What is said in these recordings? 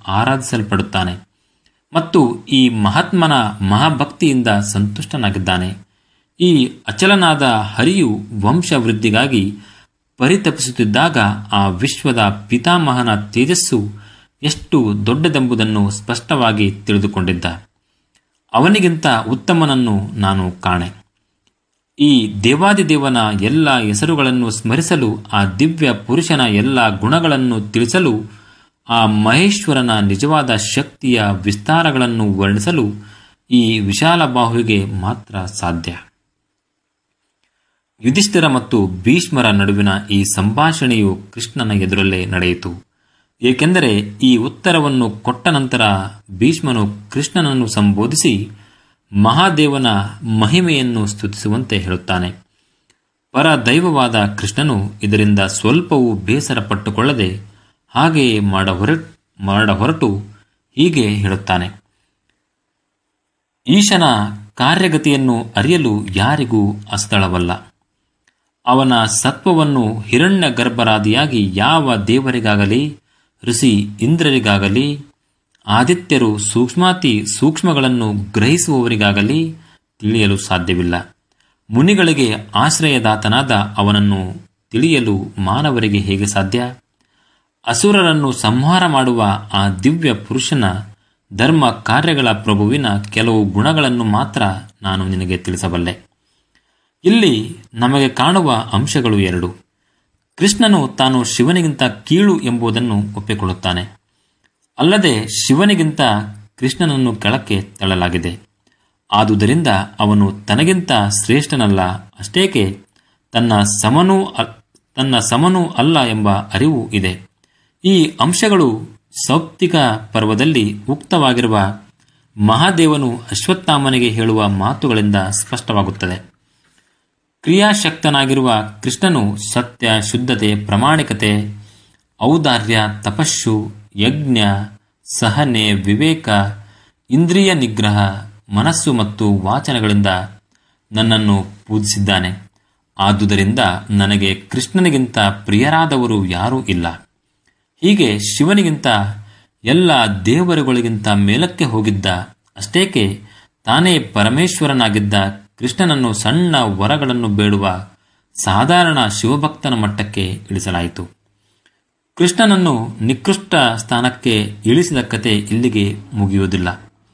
ಆರಾಧಿಸಲ್ಪಡುತ್ತಾನೆ ಮತ್ತು ಈ ಮಹಾತ್ಮನ ಮಹಾಭಕ್ತಿಯಿಂದ ಸಂತುಷ್ಟನಾಗಿದ್ದಾನೆ ಈ ಅಚಲನಾದ ಹರಿಯು ವಂಶವೃದ್ಧಿಗಾಗಿ ಪರಿತಪಿಸುತ್ತಿದ್ದಾಗ ಆ ವಿಶ್ವದ ಪಿತಾಮಹನ ತೇಜಸ್ಸು ಎಷ್ಟು ದೊಡ್ಡದೆಂಬುದನ್ನು ಸ್ಪಷ್ಟವಾಗಿ ತಿಳಿದುಕೊಂಡಿದ್ದ ಅವನಿಗಿಂತ ಉತ್ತಮನನ್ನು ನಾನು ಕಾಣೆ ಈ ದೇವಾದಿದೇವನ ಎಲ್ಲ ಹೆಸರುಗಳನ್ನು ಸ್ಮರಿಸಲು ಆ ದಿವ್ಯ ಪುರುಷನ ಎಲ್ಲ ಗುಣಗಳನ್ನು ತಿಳಿಸಲು ಆ ಮಹೇಶ್ವರನ ನಿಜವಾದ ಶಕ್ತಿಯ ವಿಸ್ತಾರಗಳನ್ನು ವರ್ಣಿಸಲು ಈ ವಿಶಾಲ ಬಾಹುವಿಗೆ ಮಾತ್ರ ಸಾಧ್ಯ ಯುಧಿಷ್ಠಿರ ಮತ್ತು ಭೀಷ್ಮರ ನಡುವಿನ ಈ ಸಂಭಾಷಣೆಯು ಕೃಷ್ಣನ ಎದುರಲ್ಲೇ ನಡೆಯಿತು ಏಕೆಂದರೆ ಈ ಉತ್ತರವನ್ನು ಕೊಟ್ಟ ನಂತರ ಭೀಷ್ಮನು ಕೃಷ್ಣನನ್ನು ಸಂಬೋಧಿಸಿ ಮಹಾದೇವನ ಮಹಿಮೆಯನ್ನು ಸ್ತುತಿಸುವಂತೆ ಹೇಳುತ್ತಾನೆ ಪರದೈವವಾದ ಕೃಷ್ಣನು ಇದರಿಂದ ಸ್ವಲ್ಪವೂ ಬೇಸರ ಪಟ್ಟುಕೊಳ್ಳದೆ ಹಾಗೆಯೇ ಮಾಡ ಹೊರ ಮಾಡ ಹೊರಟು ಹೀಗೆ ಹೇಳುತ್ತಾನೆ ಈಶನ ಕಾರ್ಯಗತಿಯನ್ನು ಅರಿಯಲು ಯಾರಿಗೂ ಅಸ್ಥಳವಲ್ಲ ಅವನ ಸತ್ವವನ್ನು ಹಿರಣ್ಯ ಗರ್ಭರಾದಿಯಾಗಿ ಯಾವ ದೇವರಿಗಾಗಲಿ ಋಷಿ ಇಂದ್ರರಿಗಾಗಲಿ ಆದಿತ್ಯರು ಸೂಕ್ಷ್ಮಾತಿ ಸೂಕ್ಷ್ಮಗಳನ್ನು ಗ್ರಹಿಸುವವರಿಗಾಗಲಿ ತಿಳಿಯಲು ಸಾಧ್ಯವಿಲ್ಲ ಮುನಿಗಳಿಗೆ ಆಶ್ರಯದಾತನಾದ ಅವನನ್ನು ತಿಳಿಯಲು ಮಾನವರಿಗೆ ಹೇಗೆ ಸಾಧ್ಯ ಅಸುರರನ್ನು ಸಂಹಾರ ಮಾಡುವ ಆ ದಿವ್ಯ ಪುರುಷನ ಧರ್ಮ ಕಾರ್ಯಗಳ ಪ್ರಭುವಿನ ಕೆಲವು ಗುಣಗಳನ್ನು ಮಾತ್ರ ನಾನು ನಿನಗೆ ತಿಳಿಸಬಲ್ಲೆ ಇಲ್ಲಿ ನಮಗೆ ಕಾಣುವ ಅಂಶಗಳು ಎರಡು ಕೃಷ್ಣನು ತಾನು ಶಿವನಿಗಿಂತ ಕೀಳು ಎಂಬುದನ್ನು ಒಪ್ಪಿಕೊಳ್ಳುತ್ತಾನೆ ಅಲ್ಲದೆ ಶಿವನಿಗಿಂತ ಕೃಷ್ಣನನ್ನು ಕೆಳಕ್ಕೆ ತಳ್ಳಲಾಗಿದೆ ಆದುದರಿಂದ ಅವನು ತನಗಿಂತ ಶ್ರೇಷ್ಠನಲ್ಲ ಅಷ್ಟೇಕೆ ತನ್ನ ಸಮನೂ ತನ್ನ ಸಮನೂ ಅಲ್ಲ ಎಂಬ ಅರಿವು ಇದೆ ಈ ಅಂಶಗಳು ಸೌಪ್ತಿಕ ಪರ್ವದಲ್ಲಿ ಉಕ್ತವಾಗಿರುವ ಮಹಾದೇವನು ಅಶ್ವತ್ಥಾಮನಿಗೆ ಹೇಳುವ ಮಾತುಗಳಿಂದ ಸ್ಪಷ್ಟವಾಗುತ್ತದೆ ಕ್ರಿಯಾಶಕ್ತನಾಗಿರುವ ಕೃಷ್ಣನು ಸತ್ಯ ಶುದ್ಧತೆ ಪ್ರಾಮಾಣಿಕತೆ ಔದಾರ್ಯ ತಪಸ್ಸು ಯಜ್ಞ ಸಹನೆ ವಿವೇಕ ಇಂದ್ರಿಯ ನಿಗ್ರಹ ಮನಸ್ಸು ಮತ್ತು ವಾಚನಗಳಿಂದ ನನ್ನನ್ನು ಪೂಜಿಸಿದ್ದಾನೆ ಆದುದರಿಂದ ನನಗೆ ಕೃಷ್ಣನಿಗಿಂತ ಪ್ರಿಯರಾದವರು ಯಾರೂ ಇಲ್ಲ ಹೀಗೆ ಶಿವನಿಗಿಂತ ಎಲ್ಲ ದೇವರುಗಳಿಗಿಂತ ಮೇಲಕ್ಕೆ ಹೋಗಿದ್ದ ಅಷ್ಟೇಕೆ ತಾನೇ ಪರಮೇಶ್ವರನಾಗಿದ್ದ ಕೃಷ್ಣನನ್ನು ಸಣ್ಣ ವರಗಳನ್ನು ಬೇಡುವ ಸಾಧಾರಣ ಶಿವಭಕ್ತನ ಮಟ್ಟಕ್ಕೆ ಇಳಿಸಲಾಯಿತು ಕೃಷ್ಣನನ್ನು ನಿಕೃಷ್ಟ ಸ್ಥಾನಕ್ಕೆ ಇಳಿಸಿದ ಕತೆ ಇಲ್ಲಿಗೆ ಮುಗಿಯುವುದಿಲ್ಲ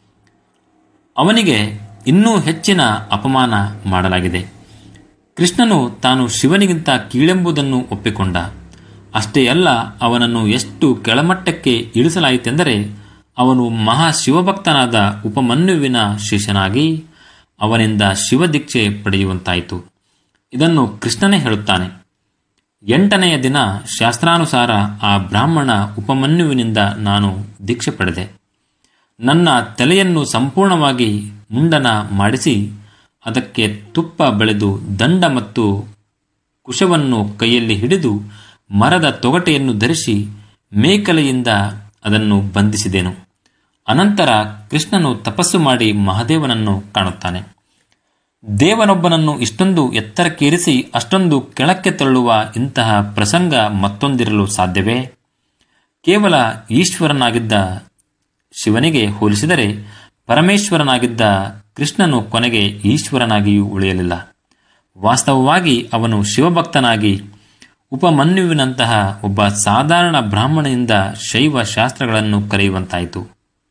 ಅವನಿಗೆ ಇನ್ನೂ ಹೆಚ್ಚಿನ ಅಪಮಾನ ಮಾಡಲಾಗಿದೆ ಕೃಷ್ಣನು ತಾನು ಶಿವನಿಗಿಂತ ಕೀಳೆಂಬುದನ್ನು ಒಪ್ಪಿಕೊಂಡ ಅಷ್ಟೇ ಅಲ್ಲ ಅವನನ್ನು ಎಷ್ಟು ಕೆಳಮಟ್ಟಕ್ಕೆ ಇಳಿಸಲಾಯಿತೆಂದರೆ ಅವನು ಮಹಾ ಶಿವಭಕ್ತನಾದ ಉಪಮನ್ಯುವಿನ ಶಿಷ್ಯನಾಗಿ ಅವನಿಂದ ಶಿವದೀಕ್ಷೆ ಪಡೆಯುವಂತಾಯಿತು ಇದನ್ನು ಕೃಷ್ಣನೇ ಹೇಳುತ್ತಾನೆ ಎಂಟನೆಯ ದಿನ ಶಾಸ್ತ್ರಾನುಸಾರ ಆ ಬ್ರಾಹ್ಮಣ ಉಪಮನ್ಯುವಿನಿಂದ ನಾನು ದೀಕ್ಷೆ ಪಡೆದೆ ನನ್ನ ತಲೆಯನ್ನು ಸಂಪೂರ್ಣವಾಗಿ ಮುಂಡನ ಮಾಡಿಸಿ ಅದಕ್ಕೆ ತುಪ್ಪ ಬೆಳೆದು ದಂಡ ಮತ್ತು ಕುಶವನ್ನು ಕೈಯಲ್ಲಿ ಹಿಡಿದು ಮರದ ತೊಗಟೆಯನ್ನು ಧರಿಸಿ ಮೇಕಲೆಯಿಂದ ಅದನ್ನು ಬಂಧಿಸಿದೆನು ಅನಂತರ ಕೃಷ್ಣನು ತಪಸ್ಸು ಮಾಡಿ ಮಹಾದೇವನನ್ನು ಕಾಣುತ್ತಾನೆ ದೇವನೊಬ್ಬನನ್ನು ಇಷ್ಟೊಂದು ಎತ್ತರಕ್ಕೇರಿಸಿ ಅಷ್ಟೊಂದು ಕೆಳಕ್ಕೆ ತಳ್ಳುವ ಇಂತಹ ಪ್ರಸಂಗ ಮತ್ತೊಂದಿರಲು ಸಾಧ್ಯವೇ ಕೇವಲ ಈಶ್ವರನಾಗಿದ್ದ ಶಿವನಿಗೆ ಹೋಲಿಸಿದರೆ ಪರಮೇಶ್ವರನಾಗಿದ್ದ ಕೃಷ್ಣನು ಕೊನೆಗೆ ಈಶ್ವರನಾಗಿಯೂ ಉಳಿಯಲಿಲ್ಲ ವಾಸ್ತವವಾಗಿ ಅವನು ಶಿವಭಕ್ತನಾಗಿ ಉಪಮನ್ಯುವಿನಂತಹ ಒಬ್ಬ ಸಾಧಾರಣ ಬ್ರಾಹ್ಮಣನಿಂದ ಶೈವ ಶಾಸ್ತ್ರಗಳನ್ನು ಕರೆಯುವಂತಾಯಿತು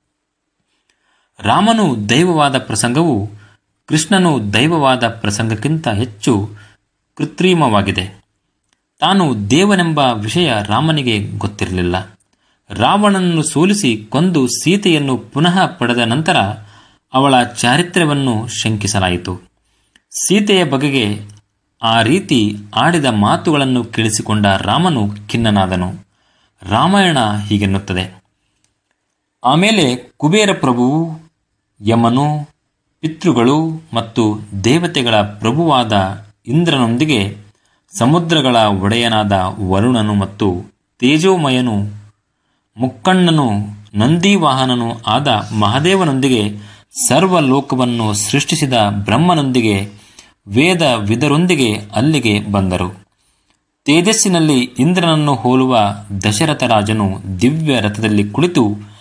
ರಾಮನು ದೈವವಾದ ಪ್ರಸಂಗವು ಕೃಷ್ಣನು ದೈವವಾದ ಪ್ರಸಂಗಕ್ಕಿಂತ ಹೆಚ್ಚು ಕೃತ್ರಿಮವಾಗಿದೆ ತಾನು ದೇವನೆಂಬ ವಿಷಯ ರಾಮನಿಗೆ ಗೊತ್ತಿರಲಿಲ್ಲ ರಾವಣನನ್ನು ಸೋಲಿಸಿ ಕೊಂದು ಸೀತೆಯನ್ನು ಪುನಃ ಪಡೆದ ನಂತರ ಅವಳ ಚಾರಿತ್ರ್ಯವನ್ನು ಶಂಕಿಸಲಾಯಿತು ಸೀತೆಯ ಬಗೆಗೆ ಆ ರೀತಿ ಆಡಿದ ಮಾತುಗಳನ್ನು ಕೇಳಿಸಿಕೊಂಡ ರಾಮನು ಖಿನ್ನನಾದನು ರಾಮಾಯಣ ಹೀಗೆನ್ನುತ್ತದೆ ಆಮೇಲೆ ಕುಬೇರ ಪ್ರಭುವು ಯಮನು ಪಿತೃಗಳು ಮತ್ತು ದೇವತೆಗಳ ಪ್ರಭುವಾದ ಇಂದ್ರನೊಂದಿಗೆ ಸಮುದ್ರಗಳ ಒಡೆಯನಾದ ವರುಣನು ಮತ್ತು ತೇಜೋಮಯನು ಮುಕ್ಕಣ್ಣನು ನಂದಿವಾಹನನು ಆದ ಮಹಾದೇವನೊಂದಿಗೆ ಸರ್ವಲೋಕವನ್ನು ಸೃಷ್ಟಿಸಿದ ಬ್ರಹ್ಮನೊಂದಿಗೆ ವೇದ ವಿದರೊಂದಿಗೆ ಅಲ್ಲಿಗೆ ಬಂದರು ತೇಜಸ್ಸಿನಲ್ಲಿ ಇಂದ್ರನನ್ನು ಹೋಲುವ ದಶರಥ ರಾಜನು ದಿವ್ಯ ರಥದಲ್ಲಿ ಕುಳಿತು